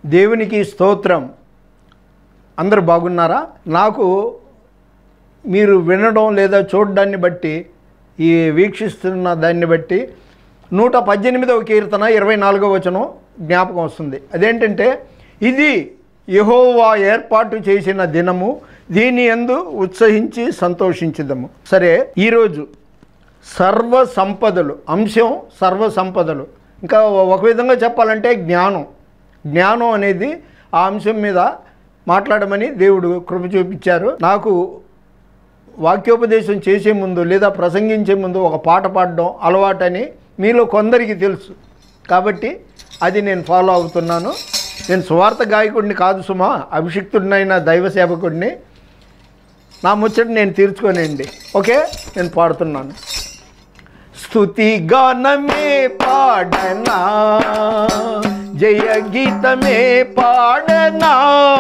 దేవునికి స్తోత్రం అందరు బాగున్నారా నాకు మీరు వినడం లేదా చూడడాన్ని బట్టి ఈ వీక్షిస్తున్న దాన్ని బట్టి నూట పద్దెనిమిదవ కీర్తన ఇరవై నాలుగవ వచనం జ్ఞాపకం వస్తుంది అదేంటంటే ఇది యెహోవా ఏర్పాటు చేసిన దినము దీని ఎందు ఉత్సహించి సంతోషించదము సరే ఈరోజు సర్వ సంపదలు అంశం సర్వ సంపదలు ఇంకా ఒక విధంగా చెప్పాలంటే జ్ఞానం జ్ఞానం అనేది ఆ అంశం మీద మాట్లాడమని దేవుడు కృప చూపించారు నాకు వాక్యోపదేశం చేసే ముందు లేదా ప్రసంగించే ముందు ఒక పాట పాడడం అలవాటని మీలో కొందరికి తెలుసు కాబట్టి అది నేను ఫాలో అవుతున్నాను నేను స్వార్థ గాయకుడిని కాదు సుమా అభిషిక్తుడినైన దైవ సేవకుడిని నా ముచ్చట నేను తీర్చుకోనండి ఓకే నేను పాడుతున్నాను స్తుతి గానమే పాడనా జయ గీతమే పాడనా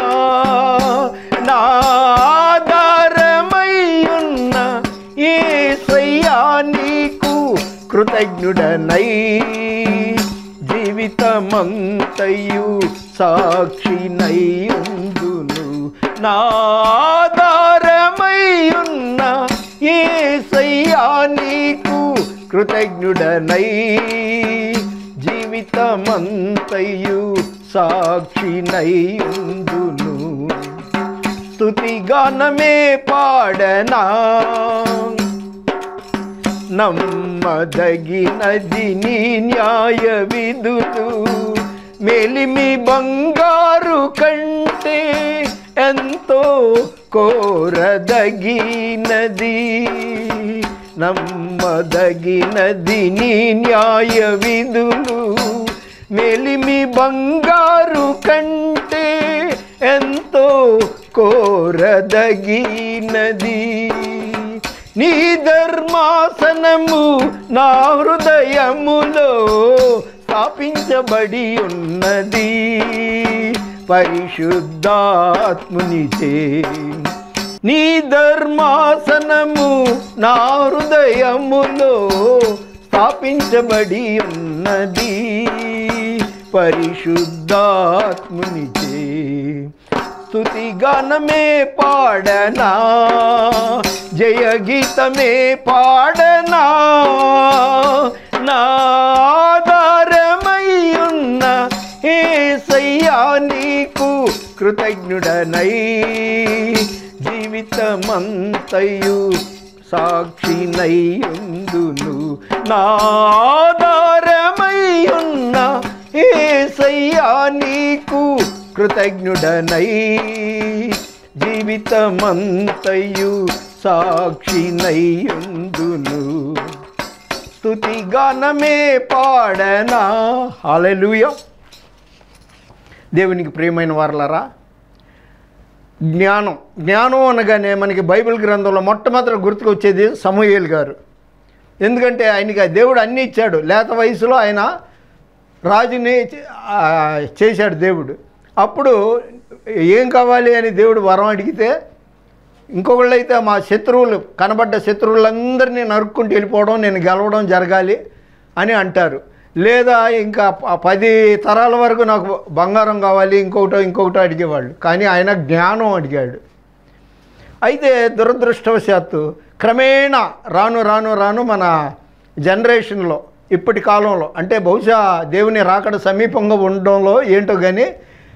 నాదారమయ్యున్న ఏ నీకు కృతజ్ఞుడనై జీవితమంతయు సాక్షినై ఉందును నాదారమయ్యున్న ఏ నీకు కృతజ్ఞుడనై జీవితమంతయు సాక్షినై ఉందును స్తుతిగానమే పాడనా నమ్మదగినది నీ న్యాయ విధులు మెలిమి బంగారు కంటే ఎంతో కోరదగినది నమ్మదగినది నీ న్యాయ విధులు మెలిమి బంగారు కంటే ఎంతో కోరదగినది నీ ధర్మాసనము నా హృదయములో స్థాపించబడి ఉన్నది పరిశుద్ధాత్మునిచే నీ ధర్మాసనము నా హృదయములో స్థాపించబడి ఉన్నది పరిశుద్ధాత్మునిచే స్తుతి గానమే పాడనా జయ గీతమే పాడనా నాదారమయ్యున్న ఏ సయ్యా నీకు కృతజ్ఞుడనై జీవితమంతయు సాక్షినై ఉందును నాదారమయ్యున్న ఏ సయ్యా నీకు కృతజ్ఞుడనై జీవితమంతయు సాక్షినై ఉందును స్తుతి గానమే పాడనా హాలెలూయ దేవునికి ప్రియమైన వారలరా జ్ఞానం జ్ఞానం అనగానే మనకి బైబిల్ గ్రంథంలో మొట్టమొదటి గుర్తుకొచ్చేది సమూయేలు గారు ఎందుకంటే ఆయనకి ఆ దేవుడు అన్నీ ఇచ్చాడు లేత వయసులో ఆయన రాజుని ఆ, చేశాడు దేవుడు అప్పుడు ఏం కావాలి అని దేవుడు వరం అడిగితే ఇంకొకళ్ళు అయితే మా శత్రువులు కనబడ్డ శత్రువులందరినీ నరుక్కుంటూ వెళ్ళిపోవడం నేను గెలవడం జరగాలి అని అంటారు లేదా ఇంకా ప- పది తరాల వరకు నాకు బంగారం కావాలి ఇంకొకటో ఇంకొకటో అడిగేవాళ్ళు కానీ ఆయన జ్ఞానం అడిగాడు అయితే దురదృష్టవశాత్తు క్రమేణా రాను రాను రాను మన జనరేషన్లో ఇప్పటి కాలంలో అంటే బహుశా దేవుని రాకడ సమీపంగా ఉండడంలో ఏంటో కానీ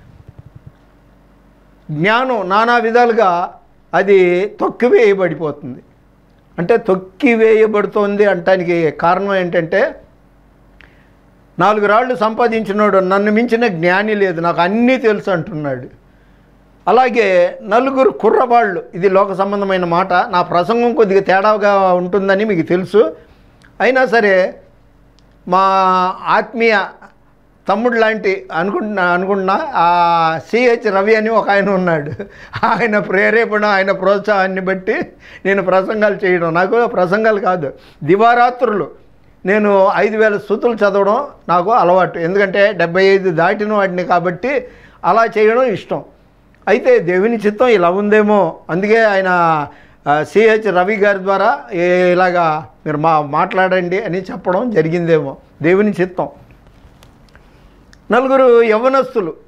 జ్ఞానం నానా విధాలుగా అది తొక్కివేయబడిపోతుంది అంటే తొక్కివేయబడుతోంది అంటానికి కారణం ఏంటంటే నాలుగు రాళ్ళు సంపాదించినాడు నన్ను మించిన జ్ఞాని లేదు నాకు అన్నీ తెలుసు అంటున్నాడు అలాగే నలుగురు కుర్రవాళ్ళు ఇది లోక సంబంధమైన మాట నా ప్రసంగం కొద్దిగా తేడాగా ఉంటుందని మీకు తెలుసు అయినా సరే మా ఆత్మీయ తమ్ముడు లాంటి అనుకుంటున్నా అనుకుంటున్నా ఆ సిహెచ్ రవి అని ఒక ఆయన ఉన్నాడు ఆయన ప్రేరేపణ ఆయన ప్రోత్సాహాన్ని బట్టి నేను ప్రసంగాలు చేయడం నాకు ప్రసంగాలు కాదు దివారాత్రులు నేను ఐదు వేల స్థుతులు చదవడం నాకు అలవాటు ఎందుకంటే డెబ్బై ఐదు దాటిన వాటిని కాబట్టి అలా చేయడం ఇష్టం అయితే దేవుని చిత్తం ఇలా ఉందేమో అందుకే ఆయన సిహెచ్ రవి గారి ద్వారా ఏ- ఇలాగా మీరు మా మాట్లాడండి అని చెప్పడం జరిగిందేమో దేవుని చిత్తం నలుగురు యవనస్తులు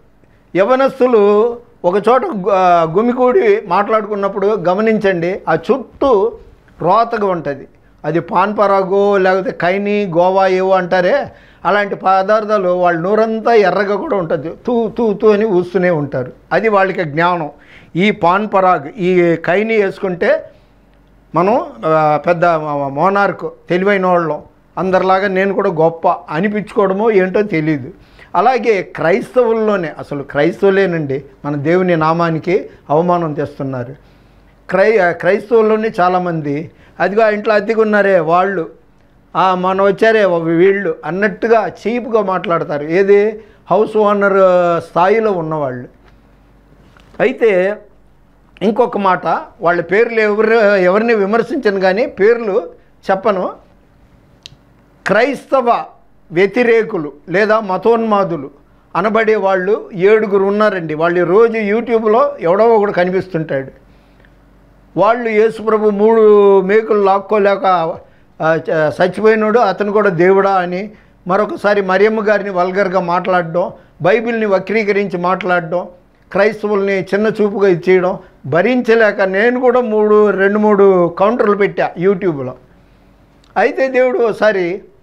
యవనస్తులు ఒక చోట గు- ఆ, గుమికూడి మాట్లాడుకున్నప్పుడు గమనించండి ఆ చుట్టూ రోతగా ఉంటుంది అది పాన్ పరాగో లేకపోతే కైని గోవా ఏవో అంటారే అలాంటి పదార్థాలు వాళ్ళ నూరంతా ఎర్రగా కూడా ఉంటుంది తూ తూ తూ అని ఊస్తూనే ఉంటారు అది వాళ్ళకి జ్ఞానం ఈ పాన్ పరాగ్ ఈ కైని వేసుకుంటే మనం ఆ, పెద్ద మోనార్క్ తెలివైన వాళ్ళం అందరిలాగా నేను కూడా గొప్ప అనిపించుకోవడమో ఏంటో తెలియదు అలాగే క్రైస్తవుల్లోనే అసలు క్రైస్తవులేనండి మన దేవుని నామానికి అవమానం తెస్తున్నారు క్రై క్రైస్తవుల్లోనే చాలామంది అదిగో ఆ ఇంట్లో అద్దెకు ఉన్నారే వాళ్ళు "ఆ, మొన్న వచ్చారే వీళ్ళు అన్నట్టుగా చీప్గా మాట్లాడతారు ఏది హౌస్ ఓనర్ స్థాయిలో ఉన్నవాళ్ళు అయితే ఇంకొక మాట వాళ్ళ పేర్లు ఎవరు ఎవరిని విమర్శించను కానీ పేర్లు చెప్పను క్రైస్తవ వ్యతిరేకులు లేదా మతోన్మాదులు అనబడే వాళ్ళు ఏడుగురు ఉన్నారండి వాళ్ళు రోజు యూట్యూబ్లో ఎవడో ఒకడు కనిపిస్తుంటాడు వాళ్ళు యేసుప్రభు మూడు మేకులు లాక్కోలేక ఆ, చ- చచ్చిపోయినాడు అతను కూడా దేవుడా అని మరొకసారి మరియమ్మ గారిని వల్గర్గా మాట్లాడడం బైబిల్ని వక్రీకరించి మాట్లాడడం క్రైస్తవుల్ని చిన్న చూపుగా ఇచ్చేయడం భరించలేక నేను కూడా మూడు రెండు మూడు కౌంటర్లు పెట్టా యూట్యూబ్లో అయితే దేవుడు ఒకసారి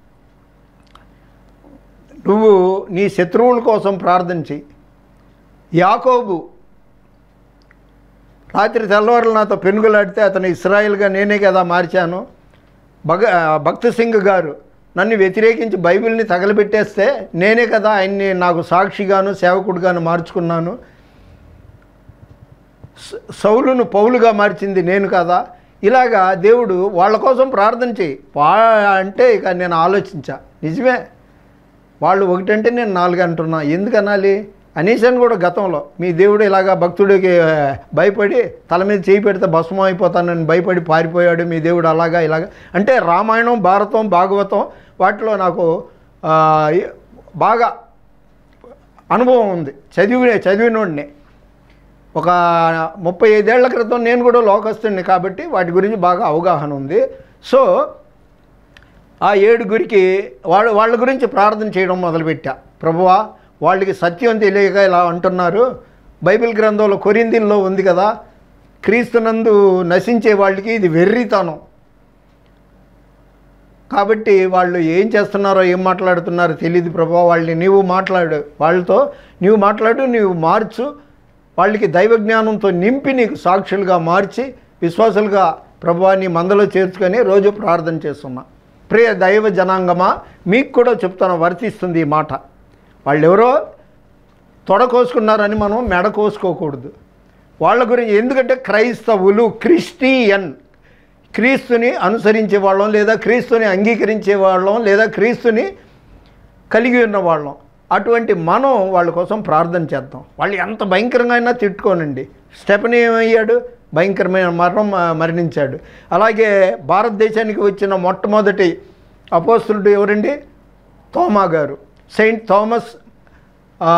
నువ్వు నీ శత్రువుల కోసం ప్రార్థన చెయ్యి యాకోబు రాత్రి తెల్లవారులు నాతో పెనుగులాడితే అతను ఇస్రాయిల్గా నేనే కదా మార్చాను భగ భక్త్ సింగ్ గారు నన్ను వ్యతిరేకించి బైబిల్ని తగలబెట్టేస్తే నేనే కదా ఆయన్ని నాకు సాక్షిగాను సేవకుడిగాను మార్చుకున్నాను స- సౌలును పౌలుగా మార్చింది నేను కదా ఇలాగా దేవుడు వాళ్ళ కోసం ప్రార్థన చేయి వా అంటే ఇక నేను ఆలోచించా నిజమే వాళ్ళు ఒకటంటే నేను నాలుగు అంటున్నా ఎందుకు అనాలి అనేసాను కూడా గతంలో మీ దేవుడు ఇలాగా భక్తుడికి ఆ, భయపడి తల మీద చేయి పెడితే భస్మం అయిపోతానని భయపడి పారిపోయాడు మీ దేవుడు అలాగా ఇలాగా అంటే రామాయణం భారతం భాగవతం వాటిలో నాకు ఆ, బాగా అనుభవం ఉంది చదివి చదివినోడిని ఒక ముప్పై ఐదేళ్ల క్రితం నేను కూడా లోకస్తుడిని కాబట్టి వాటి గురించి బాగా అవగాహన ఉంది సో ఆ ఏడుగురికి వాళ్ళ వాళ్ళ గురించి ప్రార్థన చేయడం మొదలుపెట్టా ప్రభువా వాళ్ళకి సత్యం తెలియక ఇలా అంటున్నారు బైబిల్ గ్రంథంలో కొరిందిల్లో ఉంది కదా క్రీస్తునందు నశించే వాళ్ళకి ఇది వెర్రితనం కాబట్టి వాళ్ళు ఏం చేస్తున్నారో ఏం మాట్లాడుతున్నారో తెలియదు ప్రభా వాళ్ళని నీవు మాట్లాడు వాళ్ళతో నీవు మాట్లాడు నీవు మార్చు వాళ్ళకి దైవ జ్ఞానంతో నింపి నీకు సాక్షులుగా మార్చి విశ్వాసులుగా ప్రభా నీ మందలో చేర్చుకొని రోజు ప్రార్థన చేస్తున్నా ప్రియ దైవ జనాంగమా మీకు కూడా చెప్తాను వర్తిస్తుంది ఈ మాట వాళ్ళు ఎవరో తొడ కోసుకున్నారని మనం మెడ కోసుకోకూడదు వాళ్ళ గురించి ఎందుకంటే క్రైస్తవులు క్రిస్టియన్ క్రీస్తుని అనుసరించే వాళ్ళం లేదా క్రీస్తుని అంగీకరించే వాళ్ళం లేదా క్రీస్తుని కలిగి ఉన్న వాళ్ళం అటువంటి మనం వాళ్ళ కోసం ప్రార్థన చేద్దాం వాళ్ళు ఎంత భయంకరంగా అయినా తిట్టుకోనండి స్టెఫనీ ఏమయ్యాడు భయంకరమైన మరణం ఆ, మరణించాడు అలాగే భారతదేశానికి వచ్చిన మొట్టమొదటి అపోస్తులుడు ఎవరండి తోమా గారు సెయింట్ థామస్ ఆ,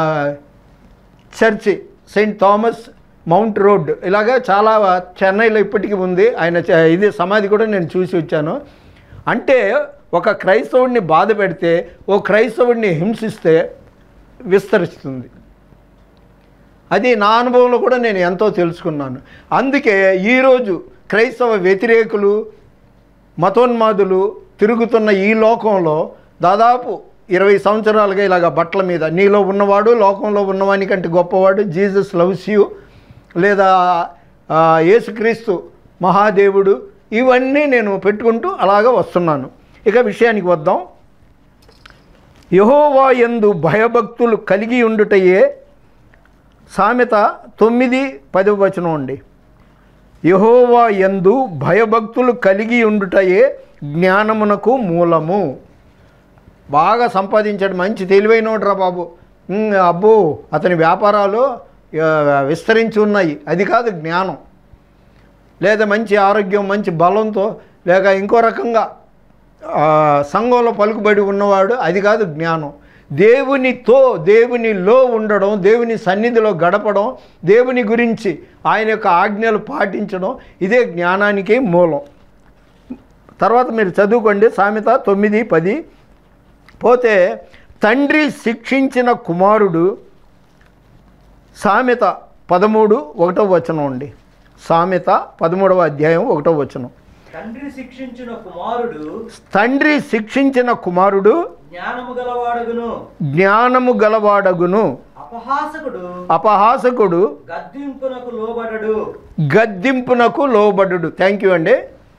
church saint Thomas mount road ఇలాగా చాలా చెన్నైలో ఇప్పటికీ ఉంది ఆయన చ- ఇది సమాధి కూడా నేను చూసి వచ్చాను అంటే ఒక క్రైస్తవుడిని బాధ పెడితే ఓ క్రైస్తవుడిని హింసిస్తే విస్తరిస్తుంది అది నా అనుభవంలో కూడా నేను ఎంతో తెలుసుకున్నాను అందుకే ఈరోజు క్రైస్తవ వ్యతిరేకులు మతోన్మాదులు తిరుగుతున్న ఈ లోకంలో దాదాపు ఇరవై సంవత్సరాలుగా ఇలాగ బట్టల మీద నీలో ఉన్నవాడు లోకంలో ఉన్నవాని కంటే గొప్పవాడు జీసస్ లవ్స్ యూ లేదా ఆ, యేసుక్రీస్తు మహాదేవుడు ఇవన్నీ నేను పెట్టుకుంటూ అలాగ వస్తున్నాను ఇక విషయానికి వద్దాం యహోవా యందు భయభక్తులు కలిగి ఉండుటయే సామెత తొమ్మిది పదవ వచనం అండి యహోవా యందు భయభక్తులు కలిగి ఉండుటయే జ్ఞానమునకు మూలము బాగా సంపాదించాడు మంచి తెలివైనోడు రా బాబు ఉమ్, అబ్బో అతని వ్యాపారాలు ఆ, విస్తరించి ఉన్నాయి అది కాదు జ్ఞానం లేదా మంచి ఆరోగ్యం మంచి బలంతో లేక ఇంకో రకంగా ఆ, సంఘంలో పలుకుబడి ఉన్నవాడు అది కాదు జ్ఞానం దేవునితో దేవునిలో ఉండడం దేవుని సన్నిధిలో గడపడం దేవుని గురించి ఆయన యొక్క ఆజ్ఞలు పాటించడం ఇదే జ్ఞానానికి మూలం తర్వాత మీరు చదువుకోండి సామెత తొమ్మిది పది పోతే తండ్రి శిక్షించిన కుమారుడు సామెత పదమూడు ఒకటో వచనం అండి సామెత పదమూడవ అధ్యాయం ఒకటో వచనం తండ్రి శిక్షించిన కుమారుడు తండ్రి శిక్షించిన కుమారుడు జ్ఞానము గలవాడగును జ్ఞానము గలవాడగును అపహాసకుడు అపహాసకుడు గద్దింపునకు లోబడడు గద్దింపునకు లోబడుడు థ్యాంక్ యూ అండి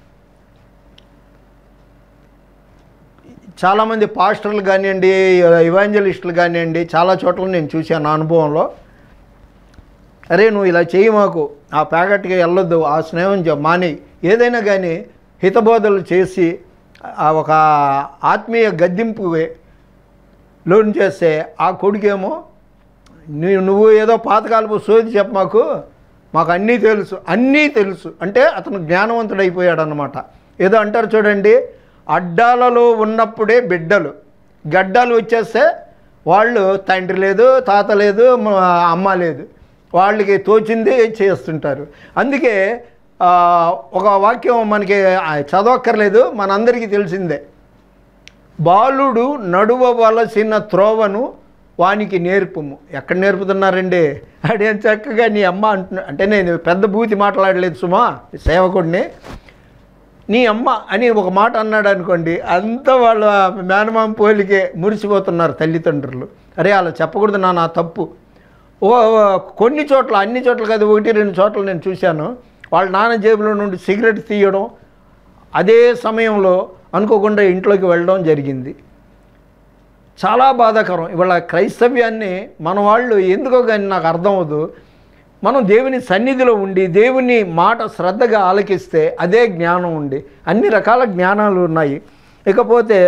చాలామంది పాస్టర్లు కానివ్వండి ఇవాంజలిస్టులు కానివ్వండి చాలా చోట్ల నేను చూశాను నా అనుభవంలో అరే నువ్వు ఇలా చేయి మాకు ఆ ప్యాకెట్కి వెళ్ళొద్దు ఆ స్నేహం చే- మాని ఏదైనా కానీ హితబోధలు చేసి ఆ ఒక ఆత్మీయ గద్దింపు లోన్ చేస్తే ఆ కొడుకేమో నీ- నువ్వు ఏదో పాతకాలపు సోది చెప్ప మాకు మాకు అన్నీ తెలుసు అన్నీ తెలుసు అంటే అతను జ్ఞానవంతుడైపోయాడు అనమాట ఏదో అంటారు చూడండి అడ్డాలలో ఉన్నప్పుడే బిడ్డలు గడ్డాలు వచ్చేస్తే వాళ్ళు తండ్రి లేదు తాత లేదు మ- అమ్మ లేదు వాళ్ళకి తోచింది చేస్తుంటారు అందుకే ఆ, ఒక వాక్యం మనకి ఆ, చదవక్కర్లేదు మనందరికీ తెలిసిందే బాలుడు నడువవలసిన త్రోవను వానికి నేర్పుము ఎక్కడ నేర్పుతున్నారండి అడేం చక్కగా నీ అమ్మ అంటున్నా అంటే నేను పెద్ద బూతి మాట్లాడలేదు సుమా సేవకుడిని నీ అమ్మ అని ఒక మాట అన్నాడు అనుకోండి అంతా వాళ్ళ మేనమామ పోలికే మురిసిపోతున్నారు తల్లిదండ్రులు అరే అలా చెప్పకూడదు నా నా తప్పు ఓ ఓ, కొన్ని చోట్ల అన్ని చోట్ల కాదు ఒకటి రెండు చోట్ల నేను చూశాను వాళ్ళ నాన్న జేబులో నుండి సిగరెట్ తీయడం అదే సమయంలో అనుకోకుండా ఇంట్లోకి వెళ్ళడం జరిగింది చాలా బాధాకరం ఇవాళ క్రైస్తవ్యాన్ని మన వాళ్ళు ఎందుకో కానీ నాకు అర్థం అవ్వదు మనం దేవుని సన్నిధిలో ఉండి దేవుని మాట శ్రద్ధగా ఆలకిస్తే అదే జ్ఞానం ఉండి అన్ని రకాల జ్ఞానాలు ఉన్నాయి ఇకపోతే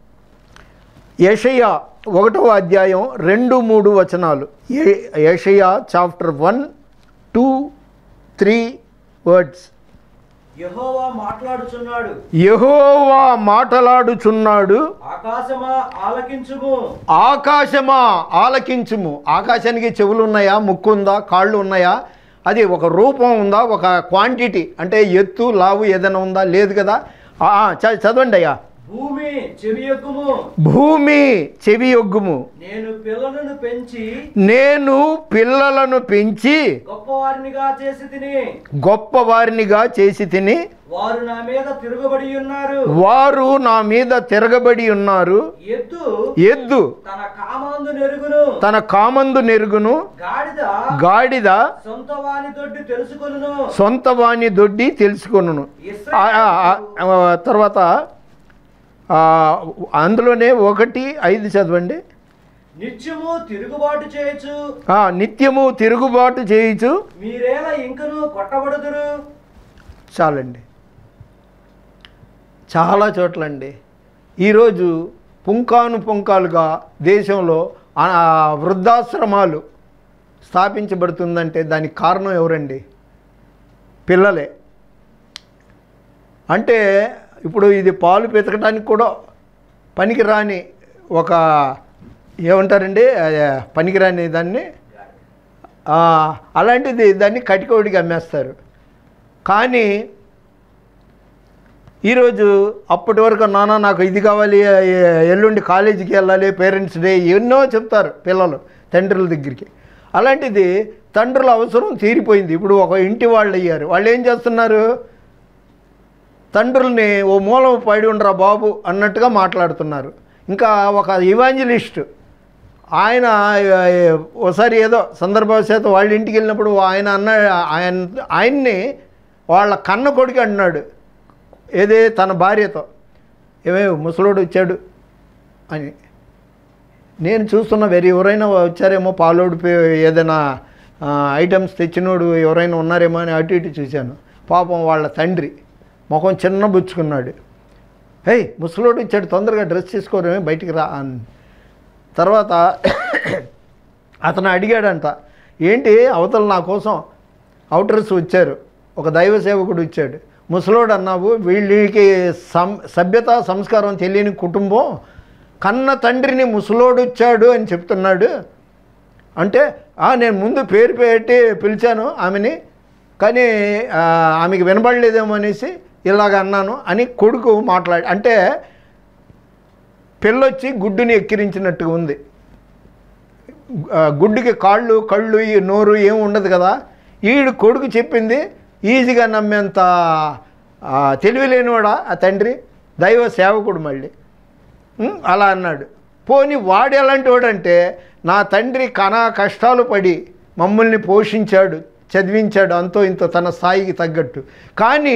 యషయ ఒకటవ అధ్యాయం రెండు మూడు వచనాలు ఏ- యెషయా chapter one two three words యెహోవా మాట్లాడుచున్నాడు యెహోవా మాటలాడుచున్నాడు ఆకాశమా ఆలకించుము ఆకాశమా ఆలకించుము ఆకాశానికి చెవులు ఉన్నాయా ముక్కు ఉందా కాళ్ళు ఉన్నాయా అది ఒక రూపం ఉందా ఒక క్వాంటిటీ అంటే ఎత్తు లావు ఏదైనా ఉందా లేదు కదా ఆ, ఆ, చ- చదవండి అయ్యా భూమి చెవియొక్కుము భూమి చెవి యొగ్గుము నేను పిల్లలను పెంచి నేను పిల్లలను పెంచి గొప్పవారినిగా చేసి తిని గొప్పవారినిగా చేసి తిని వారు నా మీద తిరుగుబడి ఉన్నారు వారు నా మీద తిరగబడి ఉన్నారు ఎద్దు ఎద్దు తన కామందు నెరుగును తన కామందు నెరుగును గాడిద గాడిద సొంత వాని తోటి తెలుసుకొనును సొంత వాణి దొడ్డి తెలుసుకొనును ఆ, ఆ, ఆ, ఆ, తర్వాత ఆ, అందులోనే ఒకటి ఐదు చదవండి నిత్యము తిరుగుబాటు చేయొచ్చు ఆ, నిత్యము తిరుగుబాటు చేయుచు మీరేలా ఇంకను కొట్టబడుదురు చాలండి చాలా చోట్లండి ఈరోజు పుంకాను పుంకాలుగా దేశంలో ఆ, వృద్ధాశ్రమాలు స్థాపించబడుతుందంటే దానికి కారణం ఎవరండి పిల్లలే అంటే ఇప్పుడు ఇది పాలు పెతకడానికి కూడా పనికిరాని ఒక ఏమంటారండి అదే పనికిరాని దాన్ని ఆ, అలాంటిది దాన్ని కటికోడికి అమ్మేస్తారు కానీ ఈరోజు అప్పటి వరకు నాన్న నాకు ఇది కావాలి ఎ- ఎల్లుండి కాలేజీకి వెళ్ళాలి పేరెంట్స్ డే ఎన్నో చెప్తారు పిల్లలు తండ్రుల దగ్గరికి అలాంటిది తండ్రుల అవసరం తీరిపోయింది ఇప్పుడు ఒక ఇంటి వాళ్ళు అయ్యారు వాళ్ళు ఏం చేస్తున్నారు తండ్రుల్ని ఓ మూలం పడి ఉండరా బాబు అన్నట్టుగా మాట్లాడుతున్నారు ఇంకా ఒక ఇవాంజలిస్ట్ ఆయన ఆ, ఒకసారి ఏదో సందర్భవశాత్తు వాళ్ళ ఇంటికి వెళ్ళినప్పుడు ఆయన అన్న ఆయన ఆయన్ని వాళ్ళ కన్న కొడుకు అన్నాడు ఏదే తన భార్యతో ఏమే ముసలోడు వచ్చాడు అని నేను చూస్తున్న వేరే ఎవరైనా వచ్చారేమో పాలోడు పే- ఏదైనా ఆ, ఐటమ్స్ తెచ్చినోడు ఎవరైనా ఉన్నారేమో అని అటు ఇటు చూశాను పాపం వాళ్ళ తండ్రి ముఖం చిన్న బుచ్చుకున్నాడు హేయ్ ముసలోడు వచ్చాడు తొందరగా డ్రెస్ చేసుకోరేమే బయటికి రా అని తర్వాత అతను అడిగాడంట ఏంటి అవతల నా కోసం అవుటర్స్ వచ్చారు ఒక దైవ సేవకుడు వచ్చాడు ముసలోడు అన్నావు వీళ్ళకి సం సభ్యత సంస్కారం తెలియని కుటుంబం కన్న తండ్రిని ముసలోడు వచ్చాడు అని చెప్తున్నాడు అంటే "ఆ, నేను ముందు పేరు పెట్టి పిలిచాను ఆమెని కానీ ఆ, ఆమెకి వినబడలేదేమో అనేసి ఇలాగ అన్నాను అని కొడుకు మాట్లాడి అంటే పిల్లొచ్చి గుడ్డుని ఎక్కిరించినట్టుగా ఉంది ఆ, గుడ్డికి కాళ్ళు కళ్ళు ఈ నోరు ఏం ఉండదు కదా ఈడు కొడుకు చెప్పింది ఈజీగా నమ్మేంత ఆ, తెలివి లేనివాడా ఆ తండ్రి దైవ సేవకుడు మళ్ళీ ఉం, అలా అన్నాడు పోని వాడు ఎలాంటి వాడంటే నా తండ్రి కనా కష్టాలు పడి మమ్మల్ని పోషించాడు చదివించాడు అంతో ఇంతో తన స్థాయికి తగ్గట్టు కానీ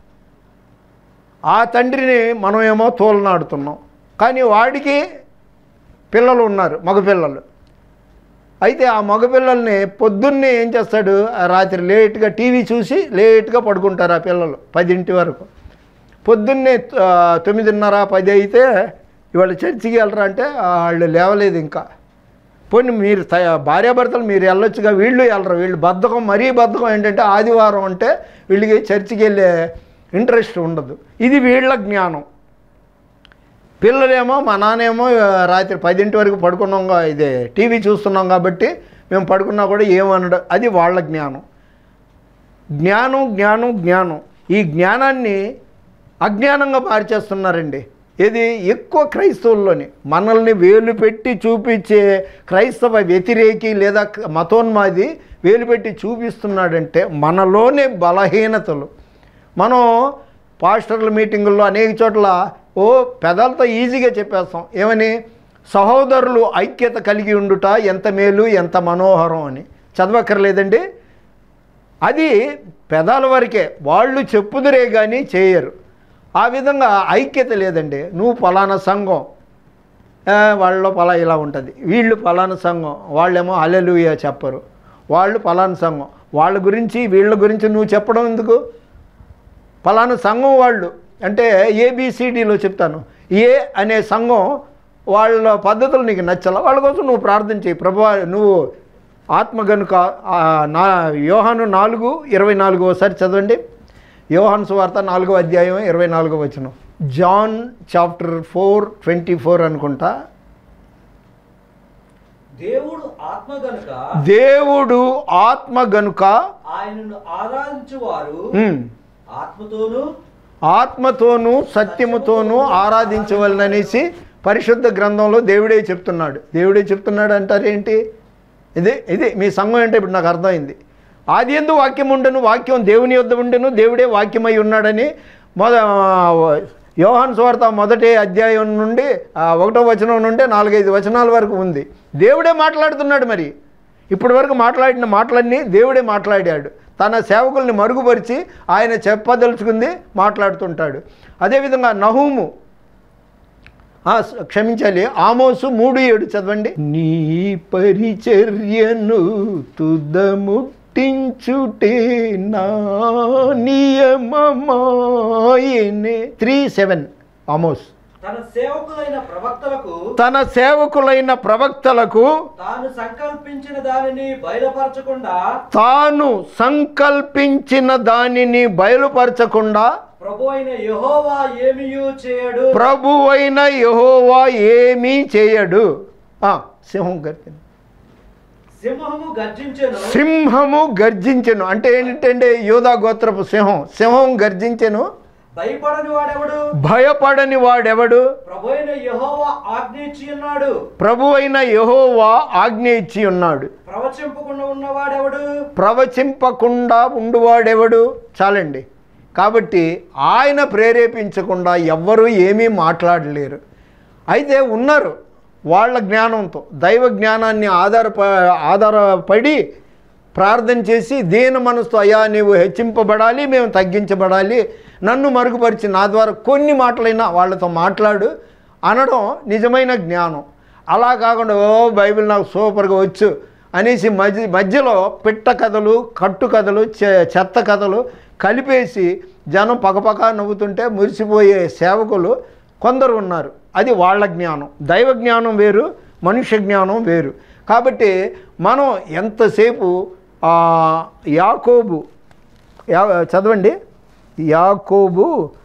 ఆ తండ్రిని మనం ఏమో తోలనాడుతున్నాం కానీ వాడికి పిల్లలు ఉన్నారు మగపిల్లలు అయితే ఆ మగపిల్లల్ని పొద్దున్నే ఏం చేస్తాడు ఆ రాత్రి లేట్గా టీవీ చూసి లేట్గా పడుకుంటారు ఆ పిల్లలు పదింటి వరకు పొద్దున్నే ఆ, తొమ్మిదిన్నర పది అయితే ఇవాళ చర్చికి వెళ్ళరా అంటే ఆ, వాళ్ళు లేవలేదు ఇంకా పోనీ మీరు త భార్యాభర్తలు మీరు వెళ్ళొచ్చుగా వీళ్ళు వెళ్ళరు వీళ్ళు బద్ధకం మరీ బద్ధకం ఏంటంటే ఆదివారం అంటే వీళ్ళకి చర్చికి వెళ్ళే ఇంట్రెస్ట్ ఉండదు ఇది వీళ్ళ జ్ఞానం పిల్లలేమో మా నాన్నేమో ఆ, రాత్రి పదింటి వరకు పడుకున్నాం కా- ఇదే టీవీ చూస్తున్నాం కాబట్టి మేము పడుకున్నా కూడా ఏమనడం అది వాళ్ళ జ్ఞానం జ్ఞానం జ్ఞానం జ్ఞానం ఈ జ్ఞానాన్ని అజ్ఞానంగా మార్చేస్తున్నారండి ఇది ఎక్కువ క్రైస్తవుల్లోని మనల్ని వేలు పెట్టి చూపించే క్రైస్తవ వ్యతిరేకి లేదా మతోన్మాది వేలు పెట్టి చూపిస్తున్నాడంటే మనలోనే బలహీనతలు మనం పాస్టర్ల మీటింగుల్లో అనేక చోట్ల ఓ పెదాలతో ఈజీగా చెప్పేస్తాం ఏమని సహోదరులు ఐక్యత కలిగి ఉండుట ఎంత మేలు ఎంత మనోహరం అని చదవక్కర్లేదండి అది పెదాల వరకే వాళ్ళు చెప్పుదురే కానీ చేయరు ఆ విధంగా ఐక్యత లేదండి నువ్వు ఫలానా సంఘం ఆ, వాళ్ళలో పలా ఇలా ఉంటుంది వీళ్ళు ఫలానా సంఘం వాళ్ళేమో అలెలుయ చెప్పరు వాళ్ళు ఫలానా సంఘం వాళ్ళ గురించి వీళ్ళ గురించి నువ్వు చెప్పడం ఎందుకు ఫలానా సంఘం వాళ్ళు అంటే ఏబిసిడిలో చెప్తాను ఏ అనే సంఘం వాళ్ళ పద్ధతులు నీకు నచ్చాల వాళ్ళ కోసం నువ్వు ప్రార్థన చేయి ప్రభు నువ్వు ఆత్మ గనుక ఆ, నా యోహాను నాలుగు ఇరవై నాలుగు ఒకసారి చదవండి యోహాను సువార్త నాలుగో అధ్యాయం ఇరవై నాలుగో వచనం John chapter four twenty four అనుకుంటా దేవుడు ఆత్మ గనుక దేవుడు ఆత్మ గనుక ఆయనను ఆరాధించువారు ఉమ్, ఆత్మతోను ఆత్మతోనూ సత్యముతోనూ ఆరాధించవలననేసి పరిశుద్ధ గ్రంథంలో దేవుడే చెప్తున్నాడు దేవుడే చెప్తున్నాడు అంటారేంటి ఇది ఇది మీ సంఘం అంటే ఇప్పుడు నాకు అర్థమైంది ఆది ఎందు వాక్యం ఉండను వాక్యం దేవుని యొద్ద ఉండను దేవుడే వాక్యమై ఉన్నాడని మొద యోహాన్ స్వార్త మొదటి అధ్యాయం నుండి ఆ, ఒకటో వచనం నుండి నాలుగైదు వచనాల వరకు ఉంది దేవుడే మాట్లాడుతున్నాడు మరి ఇప్పటి వరకు మాట్లాడిన మాటలన్నీ దేవుడే మాట్లాడాడు తన సేవకుల్ని మరుగుపరిచి ఆయన చెప్పదలుచుకుంది మాట్లాడుతుంటాడు అదేవిధంగా నహూము ఆ, స- క్షమించాలి ఆమోసు మూడు ఏడు చదవండి నీ పరిచర్యను తుదముట్టించుటే నా నియమమాయనే త్రీ సెవెన్ ఆమోస్ తన సేవకులైన ప్రవక్తలకు తన సేవకులైన ప్రవక్తలకు తాను సంకల్పించిన దానిని బయలుపరచకుండా తాను సంకల్పించిన దానిని బయలుపరచకుండా ప్రభు అయిన యెహోవా ఏమియూ చేయడు ప్రభువైన యెహోవా ఏమీ చేయడు ఆ, సింహం గర్జన సింహము గర్జించెను సింహము గర్జించెను అంటే ఏంటంటే యోధా గోత్రపు సింహం సింహం గర్జించెను భయపడని వాడెవడు భయపడని వాడెవడు ప్రభు అయిన యెహోవా ఆజ్ఞ ఇచ్చి ఉన్నాడు ప్రభు అయిన యహోవా ఆజ్ఞ ఇచ్చి ఉన్నాడు ప్రవచింపకుండా ఉన్నవాడెవడు ప్రవచింపకుండా ఉండువాడెవడు చాలండి కాబట్టి ఆయన ప్రేరేపించకుండా ఎవ్వరూ ఏమీ మాట్లాడలేరు అయితే ఉన్నారు వాళ్ళ జ్ఞానంతో దైవ జ్ఞానాన్ని ఆధారప ఆధారపడి ప్రార్థన చేసి దీన మనసుతో అయ్యా నీవు హెచ్చింపబడాలి మేము తగ్గించబడాలి నన్ను మరుగుపరిచి నా ద్వారా కొన్ని మాటలైనా వాళ్ళతో మాట్లాడు అనడం నిజమైన జ్ఞానం అలా కాకుండా ఓ బైబిల్ నాకు సూపర్గా వచ్చు అనేసి మధ్య మధ్యలో పిట్ట కథలు కట్టు కథలు చె- చెత్త కథలు కలిపేసి జనం పకపక నవ్వుతుంటే మురిసిపోయే సేవకులు కొందరు ఉన్నారు అది వాళ్ళ జ్ఞానం దైవ జ్ఞానం వేరు మనుష్య జ్ఞానం వేరు కాబట్టి మనం ఎంతసేపు ఆ, యాకోబు యా చదవండి యాకోబు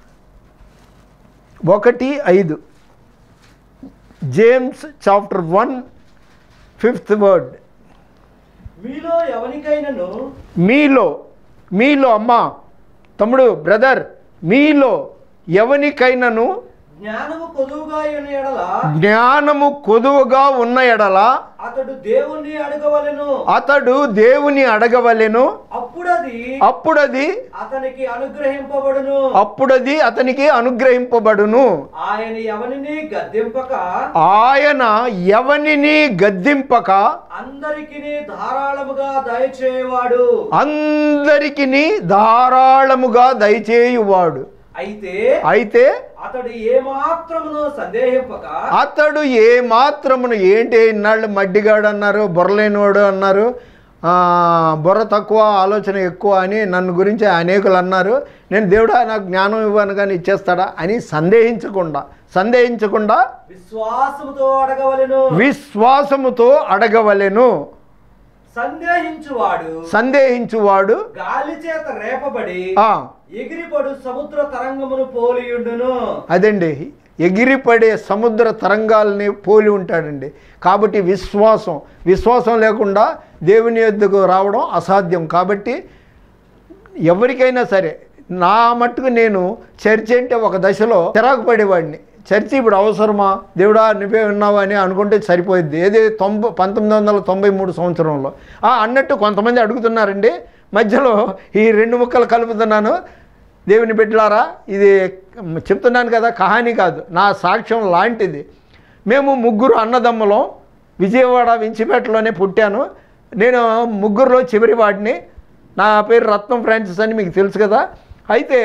ఒకటి ఐదు James chapter one fifth word మీలో ఎవరికైనాను మీలో మీలో అమ్మా తమ్ముడు బ్రదర్ మీలో ఎవనికైనాను జ్ఞానము కొదువుగా ఉన్న ఎడల జ్ఞానము కొదువుగా ఉన్న ఎడల అతడు దేవుణ్ణి అడగవలెను అతడు దేవుని అడగవలెను అప్పుడది అప్పుడది అతనికి అనుగ్రహింపబడును అప్పుడది అతనికి అనుగ్రహింపబడును ఆయన ఎవరిని గద్దెంపక ఆయన ఎవనిని గద్దింపక అందరికి ధారాళముగా దయచేయవాడు అందరికిని ధారాళముగా దయచేయువాడు అయితే అయితే అతడు ఏమాత్రమును సందేహింపక అతడు ఏ మాత్రమును ఏంటి ఇన్నాళ్ళు మడ్డిగాడు అన్నారు బుర్రలేనివాడు అన్నారు ఆ, బుర్ర తక్కువ ఆలోచన ఎక్కువ అని నన్ను గురించి అనేకులు అన్నారు నేను దేవుడా నాకు జ్ఞానం ఇవ్వను కానీ ఇచ్చేస్తాడా అని సందేహించకుండా సందేహించకుండా విశ్వాసముతో అడగవలెను విశ్వాసముతో అడగవలెను సందేహించువాడు సందేహించువాడు గాలి చేత రేపబడి ఆ, ఎగిరిపడు సముద్ర తరంగమును పోలియుండును అదండి ఎగిరిపడే సముద్ర తరంగాల్ని పోలి ఉంటాడండి కాబట్టి విశ్వాసం విశ్వాసం లేకుండా దేవుని యొద్దకు రావడం అసాధ్యం కాబట్టి ఎవరికైనా సరే నా మట్టుకు నేను చర్చి అంటే ఒక దశలో చిరాకు పడేవాడిని చర్చి ఇప్పుడు అవసరమా దేవుడా నువ్వే ఉన్నావా అని అనుకుంటే సరిపోయింది ఏది తొంభై పంతొమ్మిది వందల తొంభై మూడు సంవత్సరంలో ఆ, అన్నట్టు కొంతమంది అడుగుతున్నారండి మధ్యలో ఈ రెండు ముక్కలు కలుపుతున్నాను దేవుని బిడ్డలారా ఇది చెప్తున్నాను కదా కహాని కాదు నా సాక్ష్యం లాంటిది మేము ముగ్గురు అన్నదమ్ములం విజయవాడ వించిపేటలోనే పుట్టాను నేను ముగ్గురులో చివరి వాడిని నా పేరు రత్నం ఫ్రాన్సిస్ అని మీకు తెలుసు కదా అయితే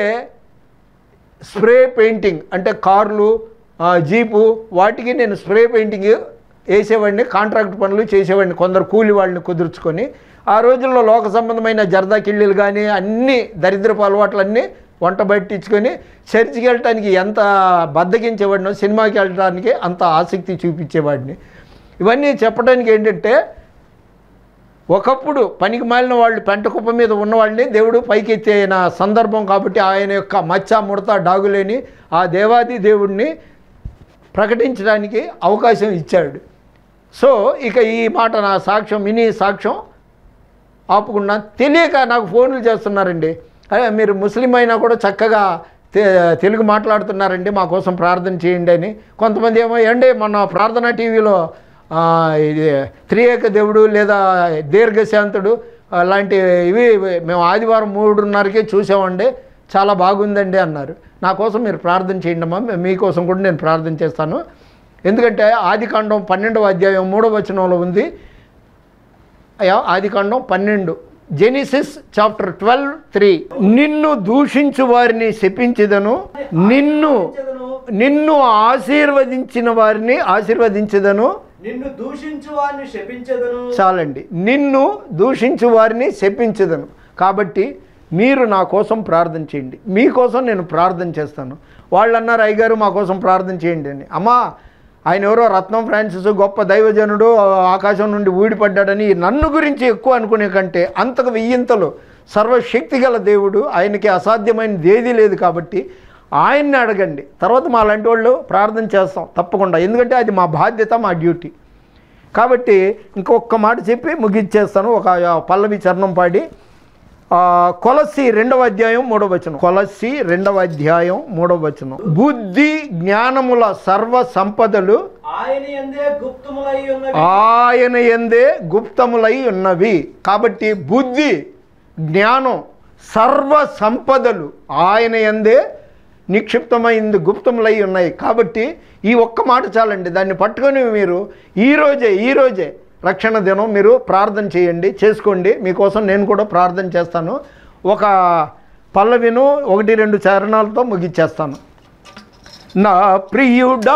స్ప్రే పెయింటింగ్ అంటే కార్లు ఆ, జీపు వాటికి నేను స్ప్రే పెయింటింగ్ వేసేవాడిని కాంట్రాక్ట్ పనులు చేసేవాడిని కొందరు కూలి వాళ్ళని కుదుర్చుకొని ఆ రోజుల్లో లోక సంబంధమైన జరదా కిళ్ళీలు కానీ అన్ని దరిద్రపు అలవాట్లన్నీ వంట బట్టించుకొని చర్చికి వెళ్ళటానికి ఎంత బద్దకించేవాడినో సినిమాకి వెళ్ళడానికి అంత ఆసక్తి చూపించేవాడిని ఇవన్నీ చెప్పడానికి ఏంటంటే ఒకప్పుడు పనికి మాలిన వాళ్ళు పెంట కుప్ప మీద ఉన్నవాళ్ళని దేవుడు పైకెత్తిన సందర్భం కాబట్టి ఆయన యొక్క మచ్చ ముడత డాగులేని ఆ దేవాది దేవుడిని ప్రకటించడానికి అవకాశం ఇచ్చాడు సో ఇక ఈ మాట నా సాక్ష్యం మినీ సాక్ష్యం ఆపుకున్నా తెలియక నాకు ఫోన్లు చేస్తున్నారండి అరే మీరు ముస్లిం అయినా కూడా చక్కగా తె- తెలుగు మాట్లాడుతున్నారండి మా కోసం ప్రార్థన చేయండి అని కొంతమంది ఏమో ఏండి మొన్న ప్రార్థన టీవీలో ఆ, ఇది త్రియేక దేవుడు లేదా దీర్ఘశాంతుడు అలాంటి ఇవి మేము ఆదివారం మూడున్నరకే చూసామండి చాలా బాగుందండి అన్నారు నా కోసం మీరు ప్రార్థన చేయండి అమ్మా మే- మీకోసం కూడా నేను ప్రార్థన చేస్తాను ఎందుకంటే ఆదికాండం పన్నెండవ అధ్యాయం మూడవ వచనంలో ఉంది అయ్యా ఆదికాండం పన్నెండు జెనిసిస్ చాప్టర్ ట్వెల్వ్ త్రీ నిన్ను దూషించు వారిని శపించదను నిన్ను చెదను. నిన్ను ఆశీర్వదించిన వారిని ఆశీర్వదించదను నిన్ను దూషించు వారిని శపించదను చాలండి నిన్ను దూషించు వారిని శపించదను కాబట్టి మీరు నా కోసం ప్రార్థన చేయండి మీకోసం నేను ప్రార్థన చేస్తాను వాళ్ళు అన్నారు అయ్యగారు మా కోసం ప్రార్థన చేయండి అని అమ్మా ఆయన ఎవరో రత్నం ఫ్రాన్సిస్ గొప్ప దైవజనుడు ఆకాశం నుండి ఊడిపడ్డాడని నన్ను గురించి ఎక్కువ అనుకునే కంటే అంతకు వెయ్యింతలు సర్వశక్తి గల దేవుడు ఆయనకి అసాధ్యమైనది ఏదీ లేదు కాబట్టి ఆయన్ని అడగండి తర్వాత మా లాంటి వాళ్ళు ప్రార్థన చేస్తాం తప్పకుండా ఎందుకంటే అది మా బాధ్యత మా డ్యూటీ కాబట్టి ఇంకొక మాట చెప్పి ముగిచ్చేస్తాను ఒక పల్లవి చరణం పాడి ఆ, కొలస్సి రెండవ అధ్యాయం మూడవ వచనం కొలస్సి రెండవ అధ్యాయం మూడవ వచనం బుద్ధి జ్ఞానముల సర్వ సంపదలు ఆయన ఎందే గుప్తములై ఉన్నవి ఆయన ఎందే గుప్తములై ఉన్నవి కాబట్టి బుద్ధి జ్ఞానం సర్వ సంపదలు ఆయన ఎందే నిక్షిప్తమైంది గుప్తములై ఉన్నాయి కాబట్టి ఈ ఒక్క మాట చాలండి దాన్ని పట్టుకొని మీరు ఈరోజే ఈరోజే రక్షణ దినం మీరు ప్రార్థన చేయండి చేసుకోండి మీకోసం నేను కూడా ప్రార్థన చేస్తాను ఒక పల్లవిను ఒకటి రెండు చరణాలతో ముగిచ్చేస్తాను నా ప్రియుడా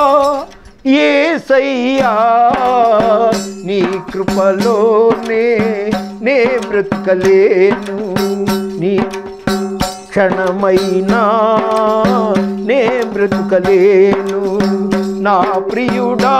ఏసయ్యా నీ కృపలోనే నే బ్రతకలేను నీ క్షణమైనా నే బ్రతుకలేను నా ప్రియుడా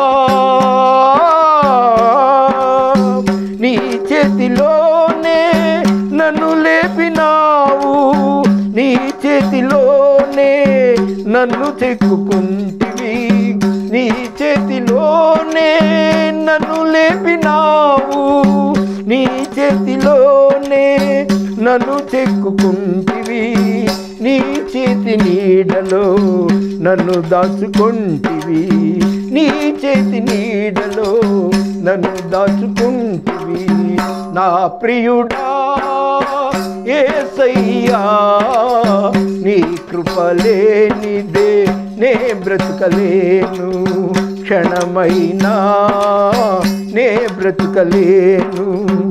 నీ చేతిలోనే నన్ను లేపినావు నీ చేతిలోనే నన్ను చెక్కుకుంటివి నీ చేతిలోనే నన్ను లేపినావు నీ చేతిలోనే నన్ను చెక్కుకుంటివి నీ చేతి నీడలో నన్ను దాచుకుంటివి నీ చేతి నీడలో నన్ను దాచుకుంటివి నా ప్రియుడా ఏసయ్యా నీ కృపలేనిదే నే బ్రతుకలేను క్షణమైనా నే బ్రతుకలేను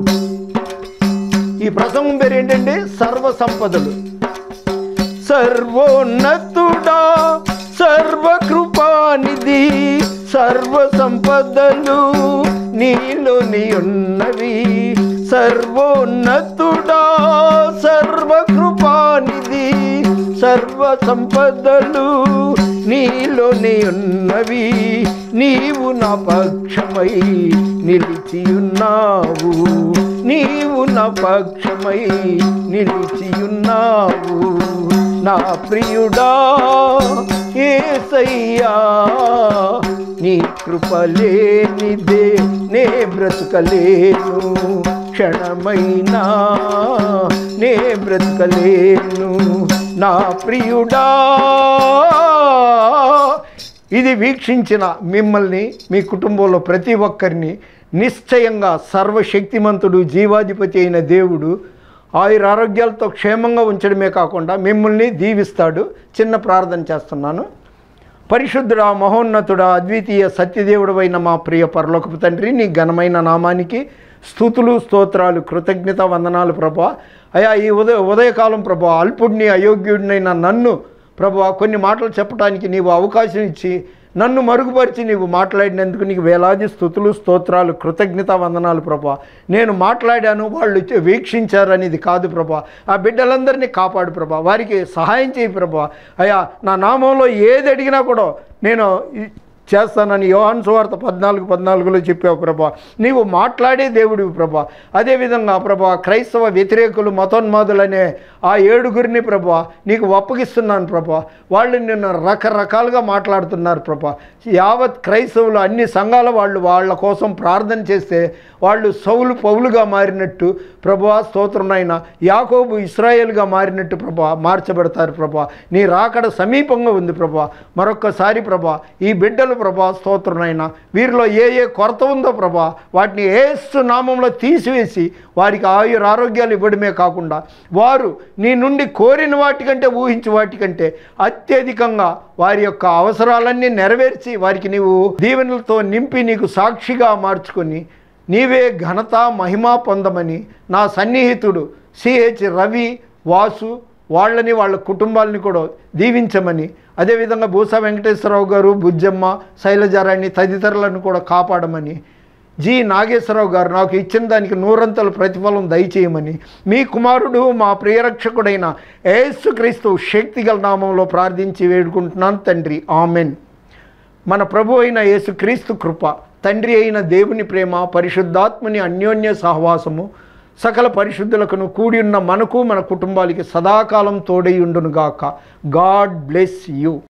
ఈ ప్రసంగం పేరు ఏంటంటే సర్వ సంపదలు సర్వోన్నతుడా సర్వకృపానిధి సర్వ సంపదలు నీలోని ఉన్నవి సర్వోన్నతుడా సర్వకృపానిధి సర్వ సంపదలు నీలోని ఉన్నవి నీవు నా పక్షమై నిలిచి ఉన్నావు నీవు నా పక్షమై నిలిచి ఉన్నావు నా ప్రియుడా ఏసయ్యా నీ కృపలేనిదే నే బ్రతుకలేను క్షణమైనా నే బ్రతుకలేను నా ప్రియుడా ఇది వీక్షించిన మిమ్మల్ని మీ కుటుంబంలో ప్రతి ఒక్కరిని నిశ్చయంగా సర్వశక్తిమంతుడు జీవాధిపతి అయిన దేవుడు ఆయుర ఆరోగ్యాలతో క్షేమంగా ఉంచడమే కాకుండా మిమ్మల్ని దీవిస్తాడు చిన్న ప్రార్థన చేస్తున్నాను పరిశుద్ధుడా మహోన్నతుడా అద్వితీయ సత్యదేవుడు అయిన మా ప్రియ పరలోకపు తండ్రి నీ ఘనమైన నామానికి స్థుతులు స్తోత్రాలు కృతజ్ఞత వందనాలు ప్రభా అయా ఈ ఉదయ ఉదయకాలం ప్రభా అల్పుడిని అయోగ్యుడినైన నన్ను ప్రభా కొన్ని మాటలు చెప్పడానికి నీవు అవకాశం ఇచ్చి నన్ను మరుగుపరిచి నీవు మాట్లాడినందుకు నీకు వేలాది స్థుతులు స్తోత్రాలు కృతజ్ఞత వందనాలు ప్రభా నేను మాట్లాడాను వాళ్ళు చే- వీక్షించారనేది కాదు ప్రభా ఆ బిడ్డలందరినీ కాపాడు ప్రభా వారికి సహాయం చేయి ప్రభా అయ్యా నా నామంలో ఏది అడిగినా కూడా నేను ఈ- చేస్తానని యోహాన్ సువార్త పద్నాలుగు పద్నాలుగులో చెప్పావు ప్రభా నీవు మాట్లాడే దేవుడివి ప్రభా అదేవిధంగా ప్రభా క్రైస్తవ వ్యతిరేకులు మతోన్మాదులనే ఆ ఏడుగురిని ప్రభా నీకు అప్పగిస్తున్నాను ప్రభా వాళ్ళు నిన్ను రకరకాలుగా మాట్లాడుతున్నారు ప్రభా యావత్ క్రైస్తవులు అన్ని సంఘాల వాళ్ళు వాళ్ళ కోసం ప్రార్థన చేస్తే వాళ్ళు సౌలు పౌలుగా మారినట్టు ప్రభా స్తోత్రనైన యాకోబు ఇస్రాయేల్గా మారినట్టు ప్రభా మార్చబడతారు ప్రభా నీ రాకడ సమీపంగా ఉంది ప్రభా మరొక్కసారి ప్రభా ఈ బిడ్డలు ప్రభా స్తోత్రనైనా వీరిలో ఏ ఏ కొరత ఉందో ప్రభా వాటిని ఏసు నామంలో తీసివేసి వారికి ఆయుర ఆరోగ్యాలు ఇవ్వడమే కాకుండా వారు నీ నుండి కోరిన వాటికంటే ఊహించి వాటికంటే అత్యధికంగా వారి యొక్క అవసరాలన్నీ నెరవేర్చి వారికి నీవు దీవెనలతో నింపి నీకు సాక్షిగా మార్చుకొని నీవే ఘనత మహిమ పొందమని నా సన్నిహితుడు సిహెచ్ రవి వాసు వాళ్ళని వాళ్ళ కుటుంబాలని కూడా దీవించమని అదేవిధంగా భూసా వెంకటేశ్వరరావు గారు బుజ్జమ్మ శైలజారాణి తదితరులను కూడా కాపాడమని జి నాగేశ్వరరావు గారు నాకు ఇచ్చిన దానికి నూరంతల ప్రతిఫలం దయచేయమని మీ కుమారుడు మా ప్రియరక్షకుడైన యేసుక్రీస్తు శక్తిగల నామంలో ప్రార్థించి వేడుకుంటున్నాను తండ్రి ఆమెన్ మన ప్రభు అయిన యేసుక్రీస్తు కృప తండ్రి అయిన దేవుని ప్రేమ పరిశుద్ధాత్మని అన్యోన్య సహవాసము సకల పరిశుద్ధులకును కూడి ఉన్న మనకు మన కుటుంబాలకి సదాకాలం తోడై ఉండునుగాక గాడ్ బ్లెస్ యూ